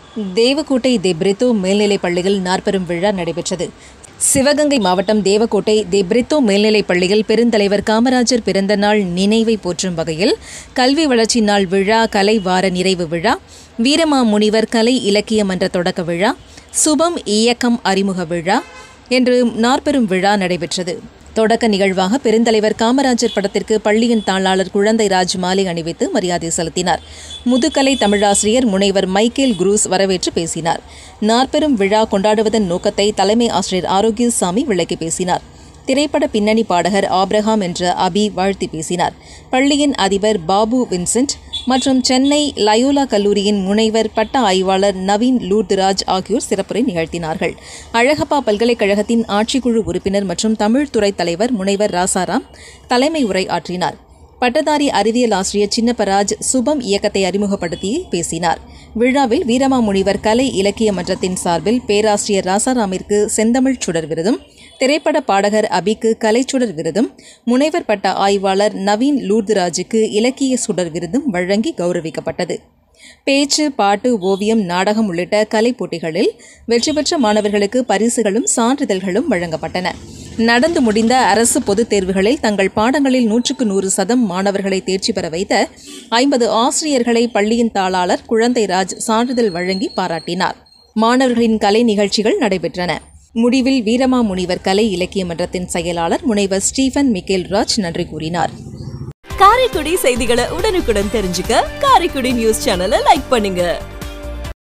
தேவக்கோட்டை தெப்ரித்தோ மேல்நிலைப் பள்ளியில் நாற்பெரும் விழா நடைபெற்றது சிவகங்கை மாவட்டம் தேவக்கோட்டை தெப்ரித்தோ மேல்நிலைப் பள்ளியில் பெருந்தலைவர் காமராஜர் பிறந்த நாள் நினைவை போற்றும் வகையில் கல்வி வளர்ச்சி நாள் விழா கலை வார நிறைவு விழா வீரமா முனிவர் கலை இலக்கிய மன்ற தொடக்க விழா சுபம் இயக்கம் அறிமுக விழா என்று நாற்பெரும் விழா நடைபெற்றது தொடக்க நிகழ்வாக பெருந்தலைவர் காமராஜர் படத்திற்கு பள்ளியின் தாளாளர் குழந்தை ராஜ் மாலை அணிவித்து மரியாதை செலுத்தினார் முதுகலை தமிழாசிரியர் முனைவர் மைக்கேல் குரூஸ் வரவேற்று பேசினார் நாற்பெரும் விழா கொண்டாடுவதன் நோக்கத்தை தலைமை ஆசிரியர் ஆரோக்கியசாமி விளக்கி பேசினார் திரைப்பட பின்னணி பாடகர் ஆப்ரஹாம் என்ற அபி வாழ்த்தி பேசினார் பள்ளியின் அதிபர் பாபு வின்சென்ட் மற்றும் சென்னை லயோலா கல்லூரியின் முனைவர் பட்ட ஆய்வாளர் நவீன் லூர்துராஜ் ஆகியோர் சிறப்புரை நிகழ்த்தினார்கள் அழகப்பா பல்கலைக்கழகத்தின் ஆட்சிக்குழு உறுப்பினர் மற்றும் தமிழ் துறை தலைவர் முனைவர் ராசாராம் தலைமை உரை ஆற்றினார் பட்டதாரி அறிவியல் ஆசிரியர் சின்னப்பராஜ் சுபம் இயக்கத்தை அறிமுகப்படுத்தி பேசினார் விழாவில் வீரமா முனிவர் கலை இலக்கிய மன்றத்தின் சார்பில் பேராசிரியர் ராசாராமிற்கு செந்தமிழ் சுடர் விருதும் திரைப்பட பாடகர் அபிக்கு கலைச்சுடர் விருதும் முனைவர் பட்ட ஆய்வாளர் நவீன் லூர்துராஜுக்கு இலக்கிய சுடர் விருதும் வழங்கி கௌரவிக்கப்பட்டது பேச்சு பாட்டு ஓவியம் நாடகம் உள்ளிட்ட கலைப் போட்டிகளில் வெற்றி பெற்ற மாணவர்களுக்கு பரிசுகளும் சான்றிதழ்களும் வழங்கப்பட்டன நடந்து முடிந்த அரசு பொதுத் தேர்வுகளில் தங்கள் பாடங்களில் நூற்றுக்கு நூறு சதம் மாணவர்களை தேர்ச்சி பெற வைத்த ஐம்பது ஆசிரியர்களை பள்ளியின் தாளாளர் குழந்தைராஜ் சான்றிதழ் வழங்கி பாராட்டினார் மாணவர்களின் கலை நிகழ்ச்சிகள் நடைபெற்றன முடிவில் வீரமா முனிவர் கலை இலக்கிய மன்றத்தின் செயலாளர் முனைவர் ஸ்டீஃபன் மிக்கேல் ராஜ் நன்றி கூறினார் காரைக்குடி செய்திகளை உடனுக்குடன் தெரிஞ்சுக்க காரைக்குடி நியூஸ் சேனலை லைக் பண்ணுங்க